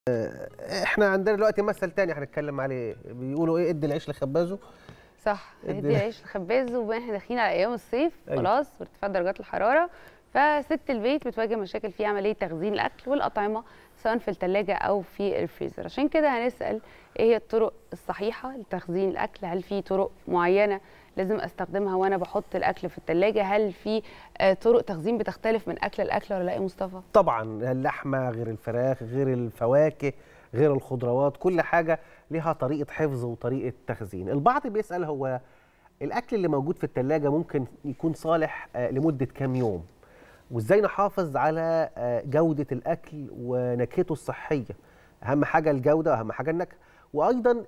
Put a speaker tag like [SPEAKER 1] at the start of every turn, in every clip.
[SPEAKER 1] احنا عندنا دلوقتي مثل تاني هنتكلم عليه بيقولوا ايه ادي العيش لخبازه
[SPEAKER 2] صح
[SPEAKER 1] ادي-
[SPEAKER 2] ندي عيش الخباز واحنا داخلين على ايام الصيف
[SPEAKER 1] أيوة.
[SPEAKER 2] خلاص وارتفاع درجات الحراره فست البيت بتواجه مشاكل في عمليه تخزين الاكل والاطعمه سواء في الثلاجه او في الفريزر عشان كده هنسال ايه هي الطرق الصحيحه لتخزين الاكل هل في طرق معينه لازم استخدمها وانا بحط الاكل في الثلاجه هل في آه، طرق تخزين بتختلف من اكل لاكل ولا لا يا مصطفى
[SPEAKER 1] طبعا اللحمه غير الفراخ غير الفواكه غير الخضروات كل حاجه ليها طريقه حفظ وطريقه تخزين البعض بيسال هو الاكل اللي موجود في الثلاجه ممكن يكون صالح آه، لمده كام يوم وازاي نحافظ على آه، جوده الاكل ونكهته الصحيه اهم حاجه الجوده واهم حاجه النكهه وايضا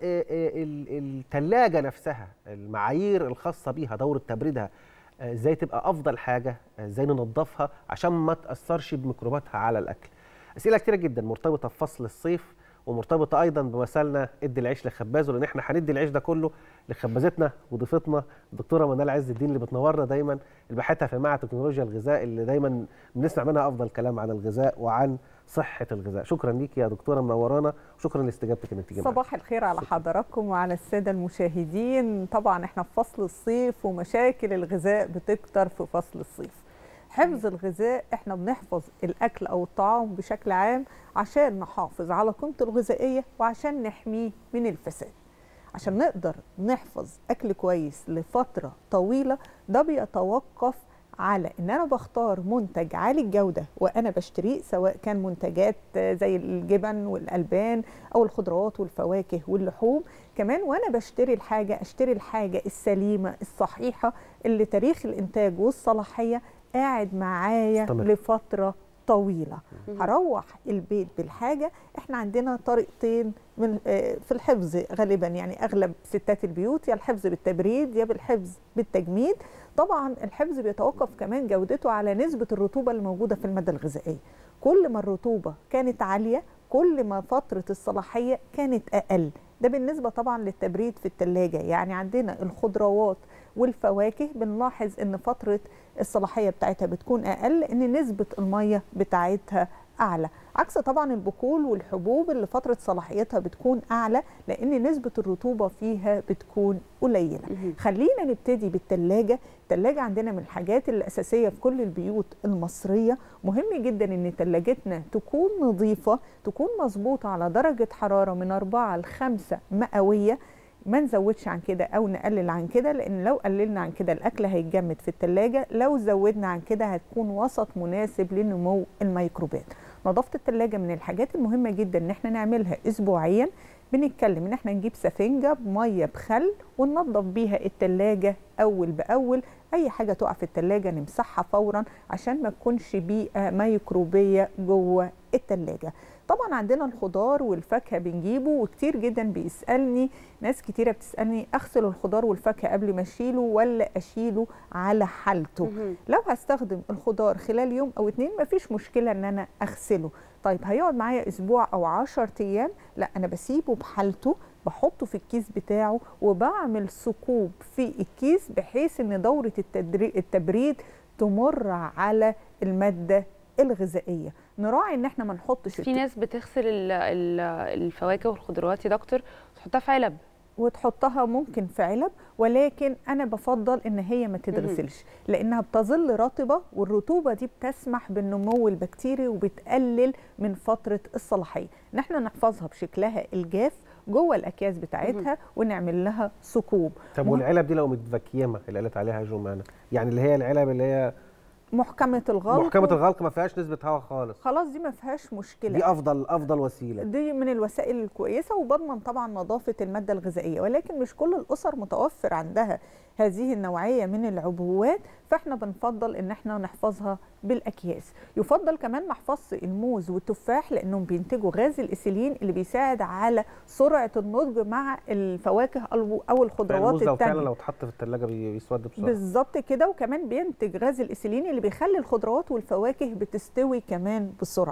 [SPEAKER 1] الثلاجه نفسها المعايير الخاصه بيها دوره تبريدها آه، ازاي تبقى افضل حاجه آه، ازاي ننظفها عشان ما تاثرش بميكروباتها على الاكل اسئله كتيره جدا مرتبطه بفصل الصيف ومرتبطه ايضا بمثلنا ادي العيش لخبازه لان احنا هندي العيش ده كله لخبازتنا وضيفتنا الدكتوره منال عز الدين اللي بتنورنا دايما الباحثه في معهد تكنولوجيا الغذاء اللي دايما بنسمع منها افضل كلام عن الغذاء وعن صحه الغذاء شكرا ليك يا دكتوره منورانا وشكرا لاستجابتك انك تيجي معانا.
[SPEAKER 3] صباح الخير على حضراتكم وعلى الساده المشاهدين طبعا احنا في فصل الصيف ومشاكل الغذاء بتكتر في فصل الصيف حفظ الغذاء احنا بنحفظ الاكل او الطعام بشكل عام عشان نحافظ على قيمته الغذائيه وعشان نحميه من الفساد عشان نقدر نحفظ اكل كويس لفتره طويله ده بيتوقف على ان انا بختار منتج عالي الجوده وانا بشتريه سواء كان منتجات زي الجبن والالبان او الخضروات والفواكه واللحوم كمان وانا بشتري الحاجه اشتري الحاجه السليمه الصحيحه اللي تاريخ الانتاج والصلاحيه قاعد معايا
[SPEAKER 1] استمر.
[SPEAKER 3] لفتره طويله هروح البيت بالحاجه احنا عندنا طريقتين من آه، في الحفظ غالبا يعني اغلب ستات البيوت يا الحفظ بالتبريد يا بالحفظ بالتجميد طبعا الحفظ بيتوقف كمان جودته على نسبه الرطوبه اللي موجوده في الماده الغذائيه كل ما الرطوبه كانت عاليه كل ما فتره الصلاحيه كانت اقل ده بالنسبه طبعا للتبريد في الثلاجه يعني عندنا الخضروات والفواكه بنلاحظ ان فتره الصلاحيه بتاعتها بتكون اقل لان نسبه الميه بتاعتها اعلى عكس طبعا البقول والحبوب اللي فتره صلاحيتها بتكون اعلى لان نسبه الرطوبه فيها بتكون قليله
[SPEAKER 2] مهم.
[SPEAKER 3] خلينا نبتدي بالثلاجه الثلاجه عندنا من الحاجات الاساسيه في كل البيوت المصريه مهم جدا ان ثلاجتنا تكون نظيفه تكون مظبوطه على درجه حراره من 4 ل 5 مئويه ما نزودش عن كده او نقلل عن كده لان لو قللنا عن كده الاكل هيتجمد في الثلاجه لو زودنا عن كده هتكون وسط مناسب لنمو الميكروبات نظافه الثلاجه من الحاجات المهمه جدا ان احنا نعملها اسبوعيا بنتكلم ان احنا نجيب سفنجه بميه بخل وننظف بيها الثلاجه اول باول اي حاجه تقع في الثلاجه نمسحها فورا عشان ما تكونش بيئه ميكروبيه جوه الثلاجه طبعا عندنا الخضار والفاكهه بنجيبه وكتير جدا بيسالني ناس كتيره بتسالني اغسل الخضار والفاكهه قبل ما اشيله ولا اشيله على حالته
[SPEAKER 2] مهم.
[SPEAKER 3] لو هستخدم الخضار خلال يوم او اتنين مفيش مشكله ان انا اغسله طيب هيقعد معايا اسبوع او عشر ايام لا انا بسيبه بحالته بحطه في الكيس بتاعه وبعمل ثقوب في الكيس بحيث ان دوره التدري- التبريد تمر على الماده الغذائيه نراعي ان احنا ما نحطش
[SPEAKER 2] في ناس بتغسل ال- ال- الفواكه والخضروات يا دكتور وتحطها في علب
[SPEAKER 3] وتحطها ممكن في علب ولكن انا بفضل ان هي ما تتغسلش لانها بتظل رطبه والرطوبه دي بتسمح بالنمو البكتيري وبتقلل من فتره الصلاحيه ان احنا نحفظها بشكلها الجاف جوه الاكياس بتاعتها ونعمل لها ثقوب
[SPEAKER 1] طب
[SPEAKER 3] مهم.
[SPEAKER 1] والعلب دي لو متفكيمه اللي قالت عليها يا جمانه يعني اللي هي العلب اللي هي
[SPEAKER 3] محكمه الغلق
[SPEAKER 1] محكمه الغلق ما فيهاش نسبه هواء خالص
[SPEAKER 3] خلاص دي ما فيهاش مشكله
[SPEAKER 1] دي افضل افضل وسيله
[SPEAKER 3] دي من الوسائل الكويسه وبضمن طبعا نظافه الماده الغذائيه ولكن مش كل الاسر متوفر عندها هذه النوعيه من العبوات فاحنا بنفضل ان احنا نحفظها بالاكياس يفضل كمان محفظه الموز والتفاح لانهم بينتجوا غاز الاسيلين اللي بيساعد على سرعه النضج مع الفواكه او أو الخضروات
[SPEAKER 1] الموز لو فعلا
[SPEAKER 3] التانية
[SPEAKER 1] لو اتحط في الثلاجه بيسود بسرعه
[SPEAKER 3] بالظبط كده وكمان بينتج غاز الاسيلين اللي بيخلي الخضروات والفواكه بتستوي كمان بسرعه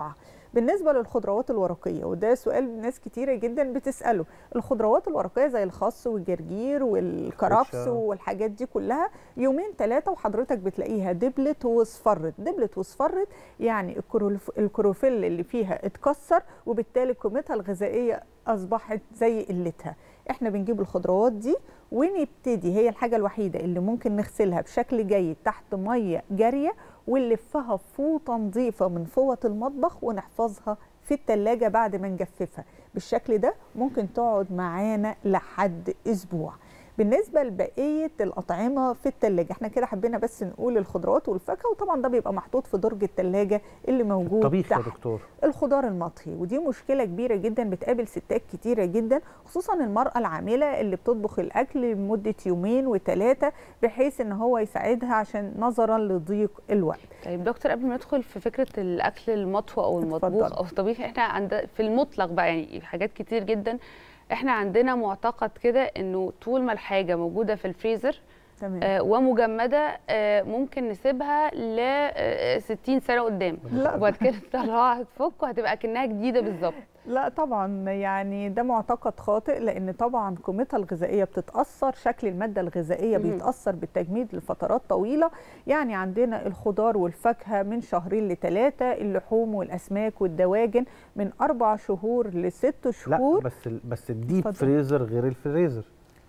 [SPEAKER 3] بالنسبه للخضروات الورقيه وده سؤال ناس كتيره جدا بتساله الخضروات الورقيه زي الخس والجرجير والكرفس
[SPEAKER 1] كوتشا.
[SPEAKER 3] والحاجات دي كلها يومين ثلاثه وحضرتك بتلاقيها دبلت واصفرت دبلت واصفرت يعني الكروف- الكروفيل اللي فيها اتكسر وبالتالي قيمتها الغذائيه اصبحت زي قلتها احنا بنجيب الخضروات دي ونبتدي هي الحاجه الوحيده اللي ممكن نغسلها بشكل جيد تحت ميه جاريه ونلفها في فوطه نظيفه من فوط المطبخ ونحفظها في التلاجة بعد ما نجففها بالشكل ده ممكن تقعد معانا لحد اسبوع بالنسبه لبقيه الاطعمه في التلاجة احنا كده حبينا بس نقول الخضروات والفاكهه وطبعا ده بيبقى محطوط في درج التلاجة اللي موجود
[SPEAKER 1] طبيخ يا
[SPEAKER 3] تحت
[SPEAKER 1] دكتور
[SPEAKER 3] الخضار المطهي ودي مشكله كبيره جدا بتقابل ستات كتيره جدا خصوصا المراه العامله اللي بتطبخ الاكل لمده يومين وثلاثه بحيث ان هو يساعدها عشان نظرا لضيق الوقت
[SPEAKER 2] طيب دكتور قبل ما ندخل في فكره الاكل المطهو او المطبوخ
[SPEAKER 3] اتفضل.
[SPEAKER 2] او الطبيخ احنا عند في المطلق بقى يعني حاجات كتير جدا احنا عندنا معتقد كده انه طول ما الحاجه موجوده في الفريزر
[SPEAKER 3] تمام
[SPEAKER 2] آه ومجمده آه ممكن نسيبها ل آه 60 سنه قدام
[SPEAKER 3] لا.
[SPEAKER 2] وبعد كده تطلعها هتفك وهتبقى كانها جديده بالظبط
[SPEAKER 3] لا طبعا يعني ده معتقد خاطئ لان طبعا قيمتها الغذائيه بتتاثر شكل الماده الغذائيه
[SPEAKER 2] مهم.
[SPEAKER 3] بيتاثر بالتجميد لفترات طويله يعني عندنا الخضار والفاكهه من شهرين لثلاثه اللحوم والاسماك والدواجن من اربع شهور لست
[SPEAKER 1] لا
[SPEAKER 3] شهور
[SPEAKER 1] بس ال- بس الديب
[SPEAKER 3] اتفضل.
[SPEAKER 1] فريزر غير الفريزر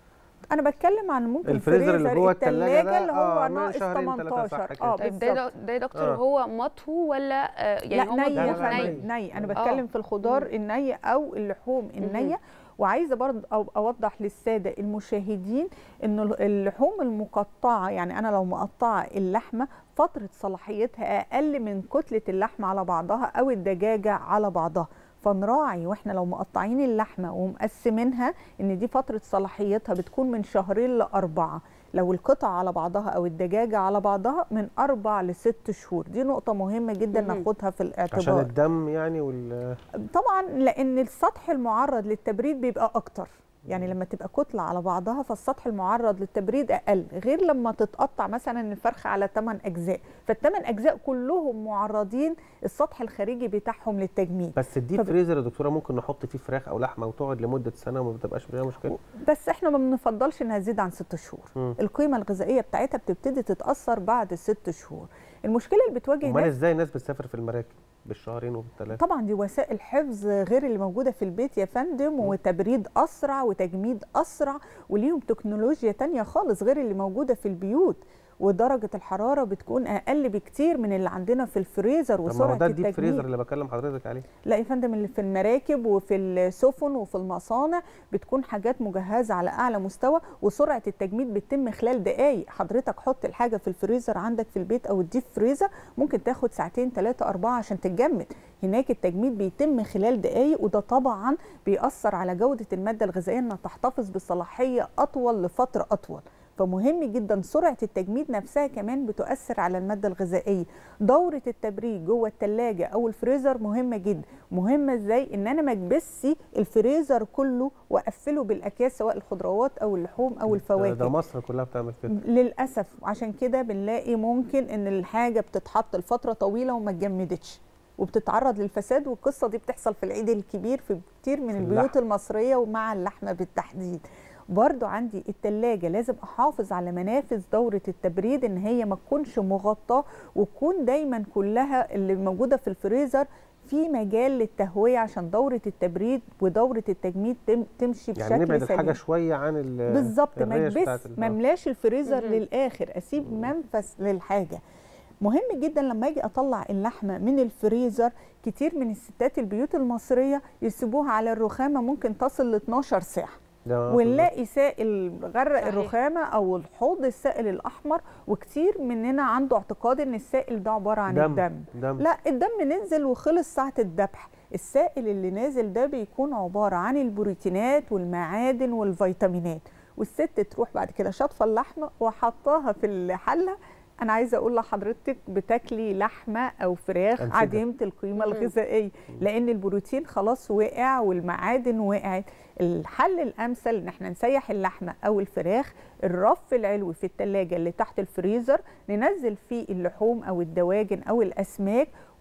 [SPEAKER 3] انا بتكلم عن ممكن
[SPEAKER 1] الفريزر اللي جوه التلاجة ده،
[SPEAKER 3] اللي هو
[SPEAKER 1] آه، من
[SPEAKER 3] ناقص
[SPEAKER 1] شهرين تلاتة صح
[SPEAKER 3] 18
[SPEAKER 1] كده.
[SPEAKER 3] اه
[SPEAKER 2] طيب ده
[SPEAKER 3] بالظبط
[SPEAKER 2] ده يا دكتور
[SPEAKER 1] آه.
[SPEAKER 2] هو مطهو ولا آه يعني هو
[SPEAKER 3] لا ني
[SPEAKER 1] لا،
[SPEAKER 3] يا
[SPEAKER 2] مطبوخ
[SPEAKER 1] لا،
[SPEAKER 2] ني
[SPEAKER 3] فندم ني انا
[SPEAKER 1] آه.
[SPEAKER 3] بتكلم في الخضار الني او اللحوم النيه وعايزه برضه أو- اوضح للساده المشاهدين ان ال- اللحوم المقطعه يعني انا لو مقطعه اللحمه فتره صلاحيتها اقل من كتله اللحمه على بعضها او الدجاجه على بعضها فنراعي واحنا لو مقطعين اللحمه ومقسمينها ان دي فتره صلاحيتها بتكون من شهرين لاربعه لو القطع على بعضها او الدجاجه على بعضها من اربع لست شهور دي نقطه مهمه جدا
[SPEAKER 2] مهم.
[SPEAKER 3] ناخدها في الاعتبار
[SPEAKER 1] عشان الدم يعني وال
[SPEAKER 3] طبعا لان السطح المعرض للتبريد بيبقى اكتر يعني لما تبقى كتلة على بعضها فالسطح المعرض للتبريد أقل غير لما تتقطع مثلا الفرخة على 8 أجزاء فالثمان أجزاء كلهم معرضين السطح الخارجي بتاعهم للتجميد
[SPEAKER 1] بس الديب
[SPEAKER 3] طب-
[SPEAKER 1] فريزر يا دكتوره ممكن نحط فيه فراخ او لحمه وتقعد لمده سنه وما بتبقاش فيها مشكله
[SPEAKER 3] بس احنا ما بنفضلش انها تزيد عن ست شهور
[SPEAKER 1] مم.
[SPEAKER 3] القيمة الغذائية بتاعتها بتبتدي تتأثر بعد ست شهور المشكلة اللي بتواجه
[SPEAKER 1] امال
[SPEAKER 3] ناس
[SPEAKER 1] ازاي الناس بتسافر في المراكب بالشهرين وبالثلاثه
[SPEAKER 3] طبعا دي وسائل حفظ غير اللي موجوده في البيت يا فندم وتبريد اسرع وتجميد اسرع وليهم تكنولوجيا تانية خالص غير اللي موجوده في البيوت ودرجه الحراره بتكون اقل بكتير من اللي عندنا في الفريزر
[SPEAKER 1] طب ما هو
[SPEAKER 3] وسرعه
[SPEAKER 1] ده الديب فريزر
[SPEAKER 3] التجميد
[SPEAKER 1] اللي بكلم حضرتك عليه
[SPEAKER 3] لا يا فندم اللي في المراكب وفي السفن وفي المصانع بتكون حاجات مجهزه على اعلى مستوى وسرعه التجميد بتتم خلال دقائق حضرتك حط الحاجه في الفريزر عندك في البيت او الديب فريزر ممكن تاخد ساعتين ثلاثه اربعه عشان تتجمد هناك التجميد بيتم خلال دقائق وده طبعا بيأثر على جوده الماده الغذائيه انها تحتفظ بصلاحيه اطول لفتره اطول فمهم جدا سرعه التجميد نفسها كمان بتؤثر على الماده الغذائيه دوره التبريد جوه الثلاجه او الفريزر مهمه جدا مهمه ازاي ان انا ما اكبسي الفريزر كله واقفله بالاكياس سواء الخضروات او اللحوم او
[SPEAKER 1] ده,
[SPEAKER 3] الفواكه
[SPEAKER 1] ده مصر كلها بتعمل كده
[SPEAKER 3] للاسف عشان كده بنلاقي ممكن ان الحاجه بتتحط لفتره طويله وما اتجمدتش وبتتعرض للفساد والقصه دي بتحصل في العيد الكبير في كتير من
[SPEAKER 1] في
[SPEAKER 3] البيوت
[SPEAKER 1] اللحم.
[SPEAKER 3] المصريه ومع اللحمه بالتحديد برضو عندي التلاجة لازم احافظ على منافذ دورة التبريد ان هي ما تكونش مغطاة وتكون دايما كلها اللي موجودة في الفريزر في مجال للتهوية عشان دورة التبريد ودورة التجميد تم تمشي بشكل
[SPEAKER 1] يعني نبعد
[SPEAKER 3] سليم.
[SPEAKER 1] الحاجه شويه عن ال
[SPEAKER 3] بالظبط ما
[SPEAKER 1] الريش بتاعت
[SPEAKER 3] اكبس
[SPEAKER 1] ال-
[SPEAKER 3] ما املاش الفريزر
[SPEAKER 2] مهم.
[SPEAKER 3] للاخر اسيب منفس للحاجه مهم جدا لما اجي اطلع اللحمه من الفريزر كتير من الستات البيوت المصريه يسيبوها على الرخامه ممكن تصل ل 12 ساعه
[SPEAKER 1] ده
[SPEAKER 3] ونلاقي سائل غرق
[SPEAKER 2] صحيح.
[SPEAKER 3] الرخامه او الحوض السائل الاحمر وكتير مننا عنده اعتقاد ان السائل ده عباره عن
[SPEAKER 1] دم
[SPEAKER 3] الدم
[SPEAKER 1] دم
[SPEAKER 3] لا الدم نزل وخلص ساعة الذبح السائل اللي نازل ده بيكون عبارة عن البروتينات والمعادن والفيتامينات والست تروح بعد كده شاطفة اللحمة وحطاها في الحلة أنا عايزة أقول لحضرتك بتاكلي لحمة أو فراخ
[SPEAKER 1] أنسجة.
[SPEAKER 3] عديمة القيمة
[SPEAKER 2] مم.
[SPEAKER 3] الغذائية لأن البروتين خلاص وقع والمعادن وقعت الحل الأمثل إن احنا نسيح اللحمة أو الفراخ الرف العلوي في التلاجة اللي تحت الفريزر ننزل فيه اللحوم أو الدواجن أو الأسماك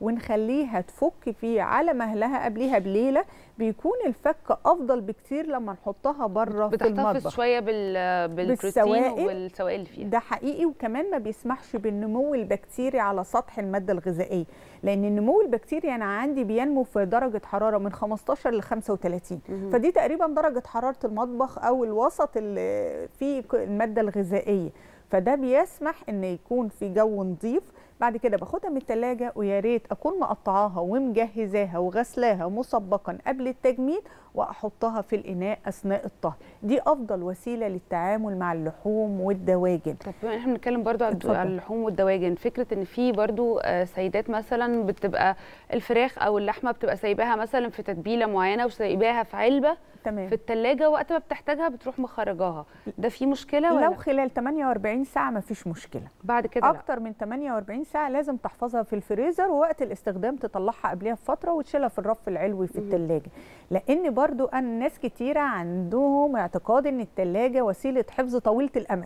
[SPEAKER 3] ونخليها تفك فيه على مهلها قبليها بليله بيكون الفك افضل بكتير لما نحطها بره في
[SPEAKER 2] بتحتفظ
[SPEAKER 3] المطبخ
[SPEAKER 2] شويه بال بالبروتين
[SPEAKER 3] بالسوائل.
[SPEAKER 2] والسوائل اللي فيها
[SPEAKER 3] ده حقيقي وكمان ما بيسمحش بالنمو البكتيري على سطح الماده الغذائيه لان النمو البكتيري انا عندي بينمو في درجه حراره من 15 ل 35
[SPEAKER 2] مهم.
[SPEAKER 3] فدي تقريبا درجه حراره المطبخ او الوسط اللي فيه ك- الماده الغذائيه فده بيسمح ان يكون في جو نظيف بعد كده باخدها من التلاجة ويا ريت اكون مقطعاها ومجهزاها وغسلاها مسبقا قبل التجميد واحطها في الاناء اثناء الطهي دي افضل وسيله للتعامل مع اللحوم والدواجن
[SPEAKER 2] طب بما ان احنا بنتكلم برضو على
[SPEAKER 3] اتفضل.
[SPEAKER 2] على اللحوم والدواجن فكره ان في برضو آه، سيدات مثلا بتبقى الفراخ او اللحمه بتبقى سايباها مثلا في تتبيله معينه وسايباها في علبه
[SPEAKER 3] تمام
[SPEAKER 2] في الثلاجه وقت ما بتحتاجها بتروح مخرجاها ده في مشكله ولا
[SPEAKER 3] لو خلال 48 ساعه ما فيش مشكله
[SPEAKER 2] بعد كده لا.
[SPEAKER 3] اكتر من 48 ساعه لازم تحفظها في الفريزر ووقت الاستخدام تطلعها قبلها بفتره وتشيلها في الرف العلوي في
[SPEAKER 2] مهم.
[SPEAKER 3] الثلاجه لان برضو انا ناس كتيره عندهم اعتقاد ان الثلاجه وسيله حفظ طويله الامد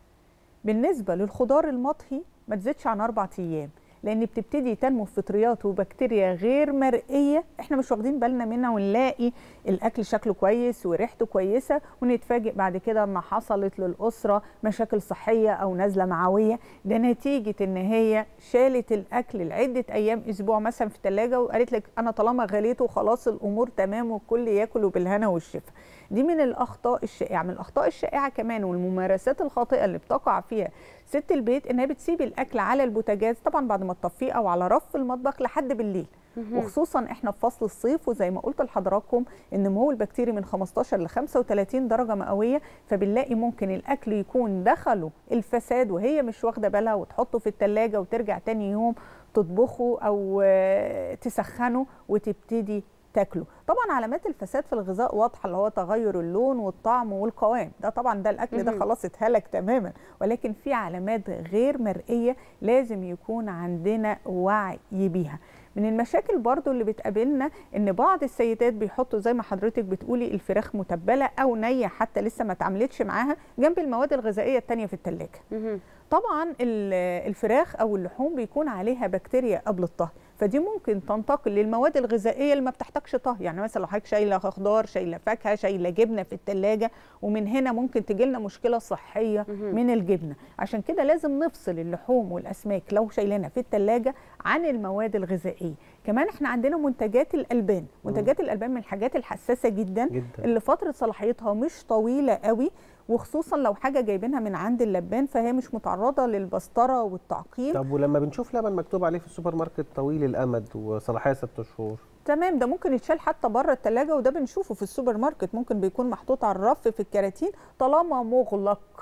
[SPEAKER 3] بالنسبه للخضار المطهي ما تزيدش عن اربع ايام لان بتبتدي تنمو فطريات وبكتيريا غير مرئيه احنا مش واخدين بالنا منها ونلاقي الاكل شكله كويس وريحته كويسه ونتفاجئ بعد كده ان حصلت للاسره مشاكل صحيه او نزله معويه ده نتيجه ان هي شالت الاكل لعده ايام اسبوع مثلا في الثلاجه وقالت لك انا طالما غليته خلاص الامور تمام والكل ياكل وبالهنا والشفا دي من الاخطاء الشائعه من الاخطاء الشائعه كمان والممارسات الخاطئه اللي بتقع فيها ست البيت انها بتسيب الاكل على البوتاجاز طبعا بعد ما تطفيه او على رف المطبخ لحد بالليل
[SPEAKER 2] مهم.
[SPEAKER 3] وخصوصا احنا في فصل الصيف وزي ما قلت لحضراتكم النمو البكتيري من 15 ل 35 درجه مئويه فبنلاقي ممكن الاكل يكون دخله الفساد وهي مش واخده بالها وتحطه في الثلاجه وترجع تاني يوم تطبخه او آه، تسخنه وتبتدي تاكله طبعا علامات الفساد في الغذاء واضحه اللي هو تغير اللون والطعم والقوام ده طبعا ده الاكل ده
[SPEAKER 2] مهم.
[SPEAKER 3] خلاص اتهلك تماما ولكن في علامات غير مرئيه لازم يكون عندنا وعي بيها من المشاكل برضو اللي بتقابلنا ان بعض السيدات بيحطوا زي ما حضرتك بتقولي الفراخ متبله او نيه حتى لسه ما اتعملتش معاها جنب المواد الغذائيه التانية في الثلاجه
[SPEAKER 2] مهم.
[SPEAKER 3] طبعا ال- الفراخ او اللحوم بيكون عليها بكتيريا قبل الطهي فدي ممكن تنتقل للمواد الغذائيه اللي ما بتحتاجش طهي يعني مثلا لو حضرتك شايله خضار شايله فاكهه شايله جبنه في الثلاجه ومن هنا ممكن تجي لنا مشكله صحيه
[SPEAKER 2] مهم.
[SPEAKER 3] من الجبنه عشان كده لازم نفصل اللحوم والاسماك لو شايلينها في الثلاجه عن المواد الغذائيه كمان احنا عندنا منتجات الالبان منتجات الالبان من الحاجات الحساسه جدا
[SPEAKER 1] جدا
[SPEAKER 3] اللي فتره صلاحيتها مش طويله قوي وخصوصا لو حاجه جايبينها من عند اللبان فهي مش متعرضه للبسطره والتعقيم
[SPEAKER 1] طب ولما بنشوف لبن مكتوب عليه في السوبر ماركت طويل الامد وصلاحيه ست شهور
[SPEAKER 3] تمام ده ممكن يتشال حتى بره التلاجة وده بنشوفه في السوبر ماركت ممكن بيكون محطوط على الرف في الكراتين طالما مغلق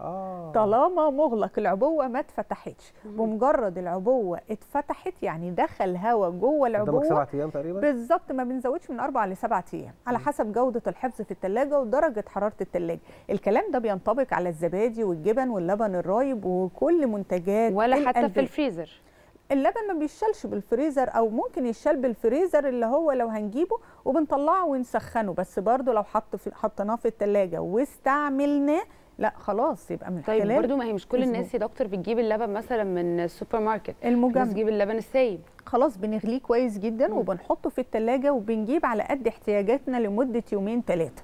[SPEAKER 1] اه
[SPEAKER 3] طالما مغلق العبوه ما اتفتحتش بمجرد العبوه اتفتحت يعني دخل هواء جوه
[SPEAKER 1] قدامك
[SPEAKER 3] العبوه
[SPEAKER 1] سبع ايام تقريبا
[SPEAKER 3] بالظبط ما بنزودش من اربع لسبعة ايام على حسب جوده الحفظ في الثلاجه ودرجه حراره الثلاجه الكلام ده بينطبق على الزبادي والجبن واللبن الرايب وكل منتجات
[SPEAKER 2] ولا حتى في
[SPEAKER 3] الألبان.
[SPEAKER 2] الفريزر
[SPEAKER 3] اللبن ما بيشالش بالفريزر او ممكن يشال بالفريزر اللي هو لو هنجيبه وبنطلعه ونسخنه بس برضو لو حط في حطيناه في الثلاجه واستعملناه لا خلاص يبقى من
[SPEAKER 2] طيب
[SPEAKER 3] خلال
[SPEAKER 2] برضو ما هي مش كل
[SPEAKER 3] أسبوع.
[SPEAKER 2] الناس يا دكتور بتجيب اللبن مثلا من السوبر ماركت الناس
[SPEAKER 3] المجمد
[SPEAKER 2] تجيب اللبن السايب
[SPEAKER 3] خلاص بنغليه كويس جدا
[SPEAKER 2] مم.
[SPEAKER 3] وبنحطه في التلاجة وبنجيب على قد احتياجاتنا لمدة يومين ثلاثة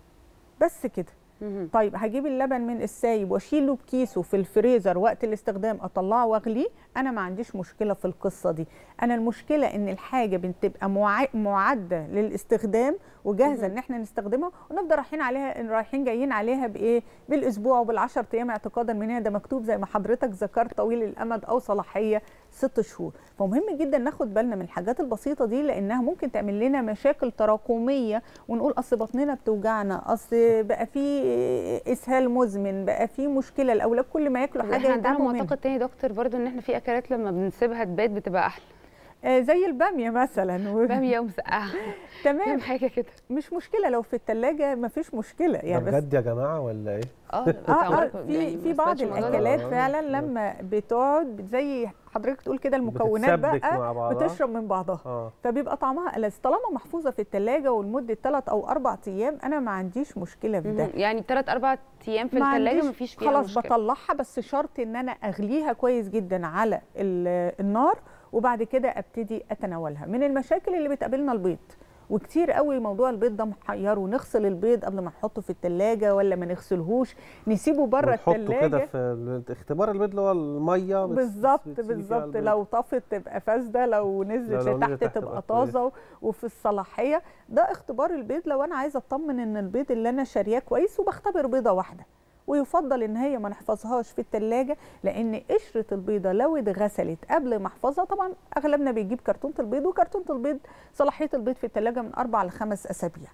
[SPEAKER 3] بس كده
[SPEAKER 2] مهم.
[SPEAKER 3] طيب هجيب اللبن من السايب واشيله بكيسه في الفريزر وقت الاستخدام اطلعه واغليه انا ما عنديش مشكله في القصه دي انا المشكله ان الحاجه بتبقى مع- معده للاستخدام وجاهزه
[SPEAKER 2] مهم.
[SPEAKER 3] ان احنا نستخدمها ونفضل رايحين عليها رايحين جايين عليها بايه بالاسبوع وبالعشر ايام اعتقادا منها ده مكتوب زي ما حضرتك ذكرت طويل الامد او صلاحيه ست شهور فمهم جدا ناخد بالنا من الحاجات البسيطه دي لانها ممكن تعمل لنا مشاكل تراكميه ونقول اصل بطننا بتوجعنا اصل بقى في اسهال مزمن بقى في مشكله الاولاد كل ما ياكلوا
[SPEAKER 2] طب
[SPEAKER 3] حاجه
[SPEAKER 2] احنا عندنا
[SPEAKER 3] يتعبوا منها
[SPEAKER 2] معتقد تاني دكتور برضو ان احنا في اكلات لما بنسيبها تبات بتبقى احلى
[SPEAKER 3] آه زي الباميه مثلا و...
[SPEAKER 2] باميه ومسقعه
[SPEAKER 3] تمام
[SPEAKER 2] كام حاجه كده
[SPEAKER 3] مش مشكله لو في الثلاجه ما فيش مشكله
[SPEAKER 1] ده
[SPEAKER 3] يعني بس
[SPEAKER 1] بجد يا جماعه ولا ايه؟
[SPEAKER 2] اه
[SPEAKER 3] اه, آه
[SPEAKER 2] بتعمل-
[SPEAKER 3] في
[SPEAKER 2] يعني
[SPEAKER 3] في
[SPEAKER 2] ما
[SPEAKER 3] بعض
[SPEAKER 2] سمعتش الموضوع ده.
[SPEAKER 3] الاكلات
[SPEAKER 1] آه.
[SPEAKER 3] فعلا لما بتقعد زي حضرتك تقول كده المكونات
[SPEAKER 1] بتتسبك
[SPEAKER 3] بقى
[SPEAKER 1] مع بعضها
[SPEAKER 3] بتشرب من بعضها
[SPEAKER 1] اه
[SPEAKER 3] فبيبقى طعمها ألذ طالما محفوظه في الثلاجه ولمده 3 او 4 ايام انا ما عنديش مشكله في ده
[SPEAKER 2] مهم. يعني ثلاث اربع ايام في
[SPEAKER 3] ما
[SPEAKER 2] الثلاجه
[SPEAKER 3] عنديش-
[SPEAKER 2] مفيش فيها
[SPEAKER 3] خلاص
[SPEAKER 2] مشكله
[SPEAKER 3] بطلعها بس شرط ان انا اغليها كويس جدا على ال- النار وبعد كده ابتدي اتناولها من المشاكل اللي بتقابلنا البيض وكتير قوي موضوع البيض ده محيره نغسل البيض قبل ما نحطه في التلاجة ولا ما نغسلهوش نسيبه بره
[SPEAKER 1] ونحطه
[SPEAKER 3] التلاجة
[SPEAKER 1] كده في ال- اختبار البيض اللي هو الميه بت-
[SPEAKER 3] بالظبط
[SPEAKER 1] بتسيبي فيها
[SPEAKER 3] بالظبط
[SPEAKER 1] البيض.
[SPEAKER 3] لو طفت تبقى فاسده لو نزلت
[SPEAKER 1] لو نزلت
[SPEAKER 3] لتحت
[SPEAKER 1] تحت
[SPEAKER 3] تبقى
[SPEAKER 1] تبقى
[SPEAKER 3] طازه و- وفي الصلاحيه ده اختبار البيض لو انا عايزه اطمن ان البيض اللي انا شارياه كويس وبختبر بيضه واحده ويفضل ان هي ما نحفظهاش في التلاجة لان قشره البيضه لو اتغسلت قبل ما احفظها طبعا اغلبنا بيجيب كرتونه البيض وكرتونه البيض صلاحيه البيض في التلاجة من اربع لخمس اسابيع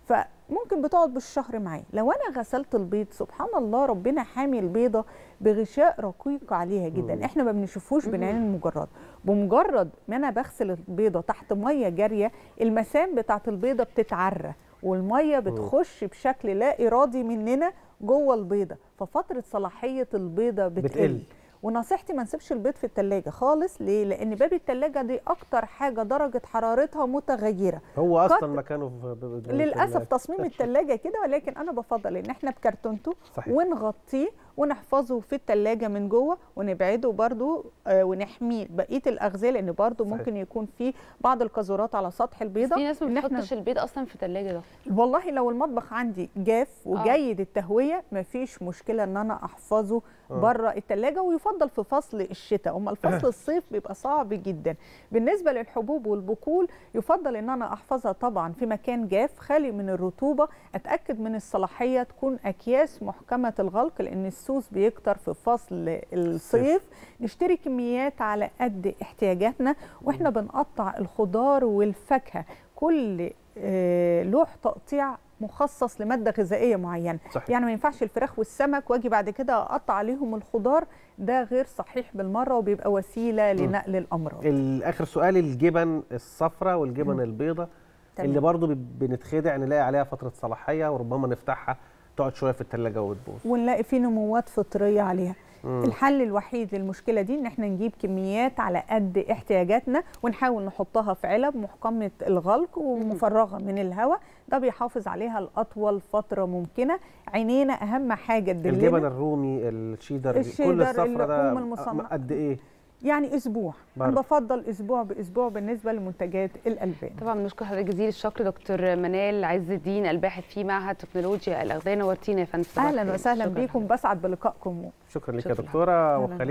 [SPEAKER 3] فممكن بتقعد بالشهر معايا لو انا غسلت البيض سبحان الله ربنا حامي البيضه بغشاء رقيق عليها جدا
[SPEAKER 1] مم.
[SPEAKER 3] احنا ما بنشوفوش
[SPEAKER 2] مم.
[SPEAKER 3] بالعين المجرد بمجرد ما انا بغسل البيضه تحت ميه جاريه المسام بتاعت البيضه بتتعرى والميه بتخش بشكل لا ارادي مننا جوه البيضه ففتره صلاحيه البيضه بتقل,
[SPEAKER 1] بتقل.
[SPEAKER 3] بتقل. ونصيحتي ما نسيبش البيض في التلاجة خالص ليه؟ لأن باب التلاجة دي أكتر حاجة درجة حرارتها متغيرة
[SPEAKER 1] هو
[SPEAKER 3] قد-
[SPEAKER 1] اصلا مكانه في ب- ب-
[SPEAKER 3] للاسف
[SPEAKER 1] في
[SPEAKER 3] تصميم التلاجة كده ولكن انا بفضل ان احنا بكرتونته
[SPEAKER 1] صحيح.
[SPEAKER 3] ونغطيه ونحفظه في التلاجة من جوه ونبعده برضو آه، ونحميه بقيه الاغذيه لان برضو
[SPEAKER 1] صحيح.
[SPEAKER 3] ممكن يكون في بعض القذورات على سطح البيضه
[SPEAKER 2] في ناس ما
[SPEAKER 3] إن إحنا-
[SPEAKER 2] بتحطش البيض اصلا في الثلاجه ده
[SPEAKER 3] والله لو المطبخ عندي جاف وجيد التهويه مفيش مشكله ان انا احفظه
[SPEAKER 1] آه.
[SPEAKER 3] بره التلاجة ويفضل في فصل الشتاء اما الفصل الصيف بيبقى صعب جدا بالنسبه للحبوب والبقول يفضل ان انا احفظها طبعا في مكان جاف خالي من الرطوبه اتاكد من الصلاحيه تكون اكياس محكمه الغلق لان السوس بيكتر في فصل الصيف نشتري كميات على قد احتياجاتنا واحنا بنقطع الخضار والفاكهه كل آه، لوح تقطيع مخصص لماده غذائيه معينه
[SPEAKER 1] صحيح.
[SPEAKER 3] يعني ما ينفعش الفراخ والسمك واجي بعد كده اقطع عليهم الخضار ده غير صحيح بالمره وبيبقى وسيله لنقل الامراض
[SPEAKER 1] اخر سؤال الجبن الصفراء والجبن البيضاء
[SPEAKER 3] تمام.
[SPEAKER 1] اللي برضو ب- بنتخدع نلاقي عليها فتره صلاحيه وربما نفتحها تقعد شويه في الثلاجه وتبوظ
[SPEAKER 3] ونلاقي فيه نموات فطريه عليها
[SPEAKER 1] مم.
[SPEAKER 3] الحل الوحيد للمشكله دي ان احنا نجيب كميات على قد احتياجاتنا ونحاول نحطها في علب محكمه الغلق ومفرغه من الهواء ده بيحافظ عليها لاطول فتره ممكنه عينينا اهم حاجه
[SPEAKER 1] الجبن
[SPEAKER 3] تدلنا
[SPEAKER 1] الرومي الشيدر,
[SPEAKER 3] الشيدر،
[SPEAKER 1] كل الصفرة ده
[SPEAKER 3] اللحوم المصنعة.
[SPEAKER 1] قد ايه
[SPEAKER 3] يعني اسبوع انا
[SPEAKER 1] برضه.
[SPEAKER 3] بفضل اسبوع باسبوع بالنسبه لمنتجات الالبان
[SPEAKER 2] طبعا بنشكر حضرتك جزيل الشكر دكتور منال عز الدين الباحث في معهد تكنولوجيا الاغذيه نورتينا يا فندم صباح
[SPEAKER 3] اهلا
[SPEAKER 2] الخير.
[SPEAKER 3] وسهلا
[SPEAKER 2] شكراً
[SPEAKER 3] بيكم بسعد بلقائكم
[SPEAKER 1] شكرا لك يا
[SPEAKER 2] شكراً.
[SPEAKER 1] دكتوره
[SPEAKER 3] أهلاً
[SPEAKER 1] وخلينا